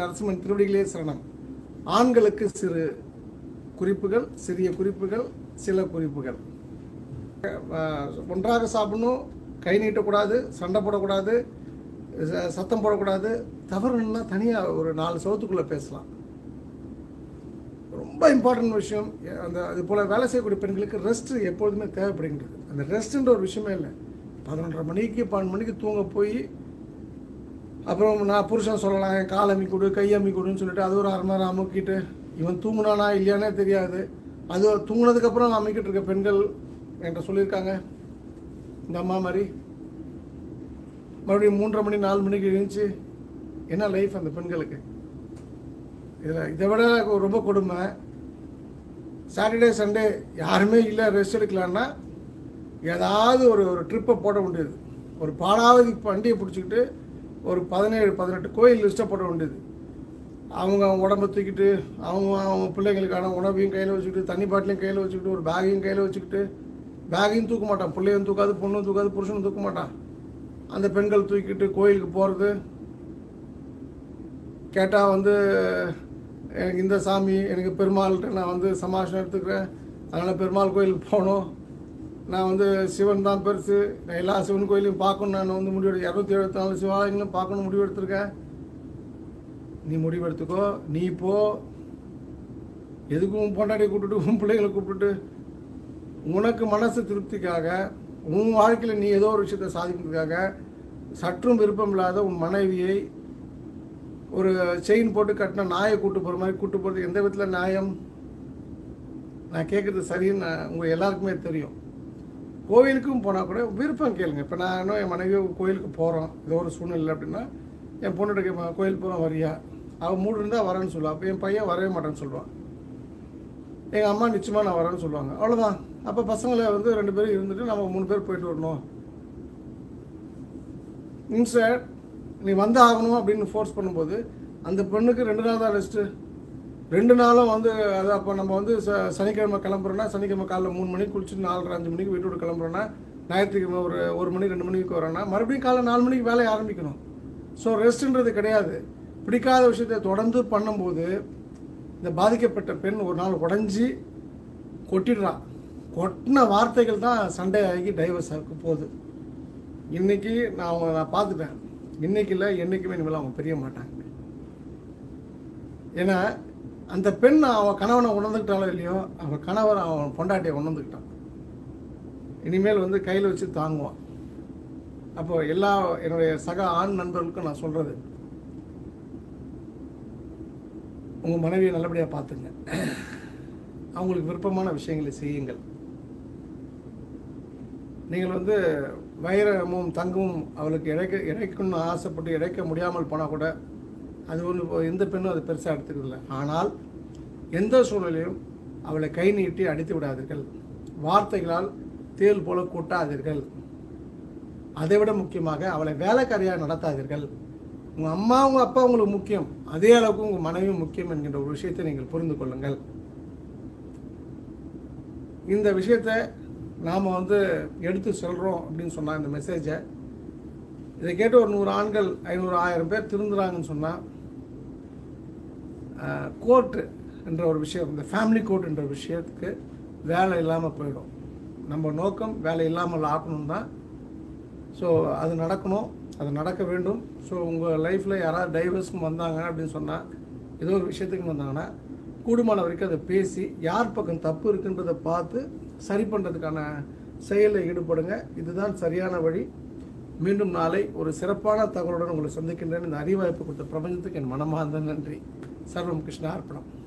நரசிம்மன் திருவடிகளே சரணம் ஆண்களுக்கு சிறு குறிப்புகள் சிறிய குறிப்புகள் சில குறிப்புகள் அஹ், ஒன்றாக சாப்பிடணும் கை நீட்டக்கூடாது சண்டை போடக்கூடாது ச- சத்தம் போடக்கூடாது தவறுன்னா தனியாக ஒரு நாலு சவுத்துக்குள்ளே பேசலாம் ரொம்ப இம்பார்ட்டன்ட் விஷயம் அந்த அது போல் வேலை செய்யக்கூடிய பெண்களுக்கு ரெஸ்ட் எப்பொழுதுமே தேவைப்படுகின்றது அந்த ரெஸ்ட்டுன்ற ஒரு விஷயமே இல்லை பதினொன்றரை மணிக்கு பன்னெண்டு மணிக்கு தூங்க போய் அப்புறம் நான் புருஷன் சொல்லலாம் என் கால் அம்மி கொடு கை அம்மி கொடுன்னு சொல்லிட்டு அது ஒரு அரை மணி நேரம் அமுக்கிட்டு இவன் தூங்குனானா இல்லையானே தெரியாது அது தூங்குனதுக்கப்புறம் அமைக்கிட்டு இருக்க பெண்கள் என்கிட்ட சொல்லியிருக்காங்க இந்த அம்மா மாதிரி மறுபடியும் மூன்றரை மணி நாலு மணிக்கு எழுந்துச்சு என்ன லைஃப் அந்த பெண்களுக்கு இதில் இதை விட ரொம்ப கொடுமை சாட்டர்டே சண்டே யாருமே இல்லை ரெஸ்ட் எடுக்கலான்னா ஏதாவது ஒரு ஒரு ட்ரிப்பை போட வேண்டியது ஒரு பாடாவதி வண்டியை பிடிச்சிக்கிட்டு ஒரு பதினேழு பதினெட்டு கோயில் லிஸ்ட்டை போட வேண்டியது அவங்க அவங்க உடம்ப தூக்கிட்டு அவங்க அவங்க பிள்ளைங்களுக்கான உணவையும் கையில் வச்சுக்கிட்டு தண்ணி பாட்டிலையும் கையில் வச்சுக்கிட்டு ஒரு பேக்கையும் கையில் வச்சுக்கிட்டு பேக்கையும் தூக்க மாட்டான் பிள்ளையும் தூக்காது பொண்ணும் தூக்காது புருஷனும் தூக்க மாட்டான் அந்த பெண்கள் தூக்கிட்டு கோயிலுக்கு போகிறது கேட்டால் வந்து எனக்கு இந்த சாமி எனக்கு பெருமாள்கிட்ட நான் வந்து சமாஷம் எடுத்துக்கிறேன் அதனால் பெருமாள் கோயிலுக்கு போகணும் நான் வந்து சிவன் தான் பெருசு நான் எல்லா சிவன் கோயிலையும் பார்க்கணும் நான் வந்து முடிவெடு இரநூத்தி எழுபத்தி நாலு சிவாலயங்களும் பார்க்கணும் முடிவு எடுத்திருக்கேன் நீ முடிவு எடுத்துக்கோ நீ போ எதுக்கும் உன் பொண்டாட்டியை கூப்பிட்டுட்டு உன் பிள்ளைகளை கூப்பிட்டுட்டு உனக்கு மனசு திருப்திக்காக உன் வாழ்க்கையில் நீ ஏதோ ஒரு விஷயத்தை சாதிக்கிறதுக்காக சற்றும் விருப்பம் இல்லாத உன் மனைவியை ஒரு செயின் போட்டு கட்டின நாயை கூட்டு போகிற மாதிரி கூட்டு போகிறது எந்த விதத்தில் நியாயம் நான் கேட்குறது சரின்னு நான் உங்கள் எல்லாருக்குமே தெரியும் கோவிலுக்கும் போனால் கூட விருப்பம் கேளுங்க இப்போ நான் இன்னும் என் மனைவி கோயிலுக்கு போகிறோம் ஏதோ ஒரு சூழ்நிலை அப்படின்னா என் பொண்ணுகிட்ட கேட்பேன் கோயில் போகிறோம் வரியா அவள் மூடு இருந்தால் வரேன்னு சொல்லுவாள் அப்போ என் பையன் வரவே மாட்டேன்னு சொல்லுவான் எங்கள் அம்மா நிச்சயமாக நான் வரேன்னு சொல்லுவாங்க அவ்வளோதான் அப்போ பசங்களை வந்து ரெண்டு பேரும் இருந்துட்டு நம்ம மூணு பேர் போயிட்டு வரணும் இன்சைட் நீ வந்து ஆகணும் அப்படின்னு ஃபோர்ஸ் பண்ணும்போது அந்த பெண்ணுக்கு ரெண்டு நாள் தான் ரெஸ்ட்டு ரெண்டு நாளும் வந்து அது அப்போ நம்ம வந்து ச சனிக்கிழமை கிளம்புறோன்னா சனிக்கிழமை காலைல மூணு மணிக்கு குளிச்சுட்டு நாலரை அஞ்சு மணிக்கு வீட்டு விட்டு கிளம்புறோன்னா ஞாயிற்றுக்கிழமை ஒரு ஒரு மணி ரெண்டு மணிக்கு வரோன்னா மறுபடியும் காலைல நாலு மணிக்கு வேலையை ஆரம்பிக்கணும் ஸோ ரெஸ்ட்டுன்றது கிடையாது பிடிக்காத விஷயத்தை தொடர்ந்து பண்ணும்போது இந்த பாதிக்கப்பட்ட பெண் ஒரு நாள் உடஞ்சி கொட்டிடுறான் கொட்டின வார்த்தைகள் தான் சண்டை ஆகி டைவர்ஸ் ஆக போகுது இன்னைக்கு நான் அவங்க நான் பார்த்துட்டேன் இன்னைக்கு இல்லை என்றைக்குமே இனிமேல் அவங்க பிரிய மாட்டாங்க ஏன்னா அந்த பெண் அவன் கணவனை உணர்ந்துக்கிட்டாலோ இல்லையோ அவன் கணவர் அவன் பொண்டாட்டியை உணர்ந்துக்கிட்டான் இனிமேல் வந்து கையில் வச்சு தாங்குவான் அப்போ எல்லா என்னுடைய சக ஆண் நண்பர்களுக்கும் நான் சொல்கிறது உங்கள் மனைவியை நல்லபடியாக பார்த்துங்க அவங்களுக்கு விருப்பமான விஷயங்களை செய்யுங்கள் நீங்கள் வந்து வைரமும் தங்கமும் அவளுக்கு இழைக்க இழைக்கணும்னு ஆசைப்பட்டு இழைக்க முடியாமல் போனால் கூட அது ஒன்று எந்த பெண்ணும் அது பெருசாக எடுத்துக்கிறதில்ல ஆனால் எந்த சூழ்நிலையும் அவளை கை நீட்டி அடித்து விடாதீர்கள் வார்த்தைகளால் தேல் போல கூட்டாதீர்கள் அதை விட முக்கியமாக அவளை வேலைக்காரியாக நடத்தாதீர்கள் உங்கள் அம்மா உங்கள் அப்பா உங்களுக்கு முக்கியம் அதே அளவுக்கு உங்கள் மனைவியும் முக்கியம் என்கின்ற ஒரு விஷயத்தை நீங்கள் புரிந்து கொள்ளுங்கள் இந்த விஷயத்தை நாம் வந்து எடுத்து சொல்கிறோம் அப்படின்னு சொன்னால் இந்த மெசேஜை இதை கேட்டு ஒரு நூறு ஆண்கள் ஐநூறு ஆயிரம் பேர் திருந்துறாங்கன்னு சொன்னால் கோர்ட்டு என்ற ஒரு விஷயம் இந்த ஃபேமிலி கோர்ட் என்ற விஷயத்துக்கு வேலை இல்லாமல் போயிடும் நம்ம நோக்கம் வேலை இல்லாமல் ஆக்கணும் தான் ஸோ அது நடக்கணும் அது நடக்க வேண்டும் ஸோ உங்கள் லைஃப்பில் யாராவது டைவர்ஸ்க்கு வந்தாங்க அப்படின்னு சொன்னால் ஏதோ ஒரு விஷயத்துக்கு வந்தாங்கன்னா கூடுமான வரைக்கும் அதை பேசி யார் பக்கம் தப்பு இருக்குன்றதை பார்த்து சரி பண்ணுறதுக்கான செயலில் ஈடுபடுங்க இதுதான் சரியான வழி மீண்டும் நாளை ஒரு சிறப்பான தகவலுடன் உங்களை சந்திக்கின்றேன் இந்த அறிவாய்ப்பு கொடுத்த பிரபஞ்சத்துக்கு என் மனமார்ந்த நன்றி சர்வம் கிருஷ்ணா அர்ப்பணம்